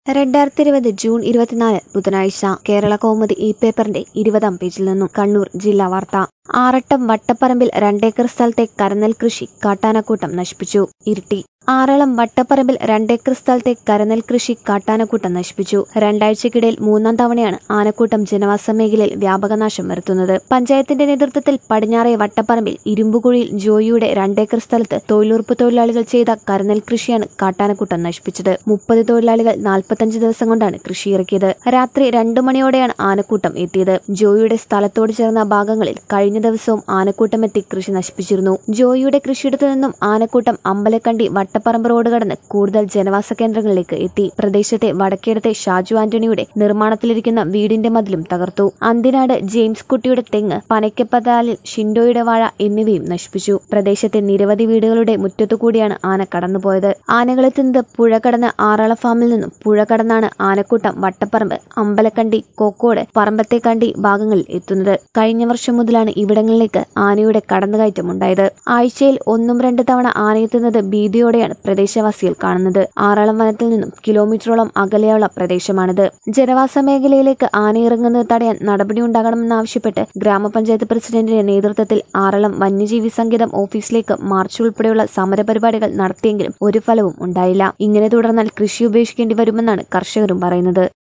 രണ്ടായിരത്തി ഇരുപത് ജൂൺ ഇരുപത്തിനാല് ബുധനാഴ്ച കേരള കൗമുദി ഈ പേപ്പറിന്റെ ഇരുപതാം പേജിൽ നിന്നും കണ്ണൂർ ജില്ലാ വാർത്ത ആറട്ടം വട്ടപ്പറമ്പിൽ രണ്ടേക്കർ സ്ഥലത്തെ കരനെൽ കൃഷി കാട്ടാനക്കൂട്ടം നശിപ്പിച്ചു ഇരിട്ടി ആറളം വട്ടപ്പറമ്പിൽ രണ്ടേക്കർ സ്ഥലത്തെ കരനെൽ കൃഷി കാട്ടാനക്കൂട്ടം നശിപ്പിച്ചു രണ്ടാഴ്ചക്കിടയിൽ മൂന്നാം തവണയാണ് ആനക്കൂട്ടം ജനവാസ മേഖലയിൽ വ്യാപകനാശം വരുത്തുന്നത് പഞ്ചായത്തിന്റെ നേതൃത്വത്തിൽ പടിഞ്ഞാറേ വട്ടപ്പറമ്പിൽ ഇരുമ്പുകുഴിയിൽ ജോയിയുടെ രണ്ടേക്കർ സ്ഥലത്ത് തൊഴിലുറപ്പ് തൊഴിലാളികൾ ചെയ്ത കരനെൽ കൃഷിയാണ് കാട്ടാനക്കൂട്ടം നശിപ്പിച്ചത് മുപ്പത് തൊഴിലാളികൾ നാൽപ്പത്തഞ്ച് ദിവസം കൊണ്ടാണ് കൃഷി ഇറക്കിയത് രാത്രി രണ്ടു മണിയോടെയാണ് ആനക്കൂട്ടം എത്തിയത് ജോയിയുടെ സ്ഥലത്തോട് ചേർന്ന ഭാഗങ്ങളിൽ കഴിഞ്ഞ ദിവസവും ആനക്കൂട്ടം എത്തി കൃഷി നശിപ്പിച്ചിരുന്നു ജോയിയുടെ കൃഷിയിടത്തു നിന്നും ആനക്കൂട്ടം അമ്പലക്കണ്ടി വട്ടപ്പറമ്പ് റോഡ് കടന്ന് കൂടുതൽ ജനവാസ കേന്ദ്രങ്ങളിലേക്ക് എത്തി പ്രദേശത്തെ വടക്കേടത്തെ ഷാജു ആന്റണിയുടെ നിർമ്മാണത്തിലിരിക്കുന്ന വീടിന്റെ മതിലും തകർത്തു അന്തിനാട് ജെയിംസ് കുട്ടിയുടെ തെങ്ങ് പനയ്ക്കപ്പതാലിൽ ഷിൻഡോയുടെ വാഴ എന്നിവയും നശിപ്പിച്ചു പ്രദേശത്തെ നിരവധി വീടുകളുടെ മുറ്റത്തുകൂടിയാണ് ആന കടന്നുപോയത് ആനകളെത്തുന്നത് പുഴ കടന്ന് ആറള ഫാമിൽ നിന്നും പുഴ കടന്നാണ് ആനക്കൂട്ടം വട്ടപ്പറമ്പ് അമ്പലക്കണ്ടി കോക്കോട് പറമ്പത്തേക്കണ്ടി ഭാഗങ്ങളിൽ എത്തുന്നത് കഴിഞ്ഞ വർഷം മുതലാണ് ഇവിടങ്ങളിലേക്ക് ആനയുടെ കടന്നുകയറ്റം ഉണ്ടായത് ആഴ്ചയിൽ ഒന്നും രണ്ട് തവണ ആനയെത്തുന്നത് ഭീതിയോടെയാണ് പ്രദേശവാസികൾ കാണുന്നത് ആറളം വനത്തിൽ നിന്നും കിലോമീറ്ററോളം അകലെയുള്ള പ്രദേശമാണിത് ജനവാസ മേഖലയിലേക്ക് ആനയിറങ്ങുന്നത് തടയാൻ നടപടിയുണ്ടാകണമെന്നാവശ്യപ്പെട്ട് ഗ്രാമപഞ്ചായത്ത് പ്രസിഡന്റിന്റെ നേതൃത്വത്തിൽ ആറളം വന്യജീവി സങ്കേതം ഓഫീസിലേക്ക് മാർച്ച് ഉൾപ്പെടെയുള്ള സമരപരിപാടികൾ നടത്തിയെങ്കിലും ഒരു ഫലവും ഉണ്ടായില്ല ഇങ്ങനെ തുടർന്നാൽ കൃഷി ഉപേക്ഷിക്കേണ്ടി വരുമെന്നാണ് കർഷകരും പറയുന്നത്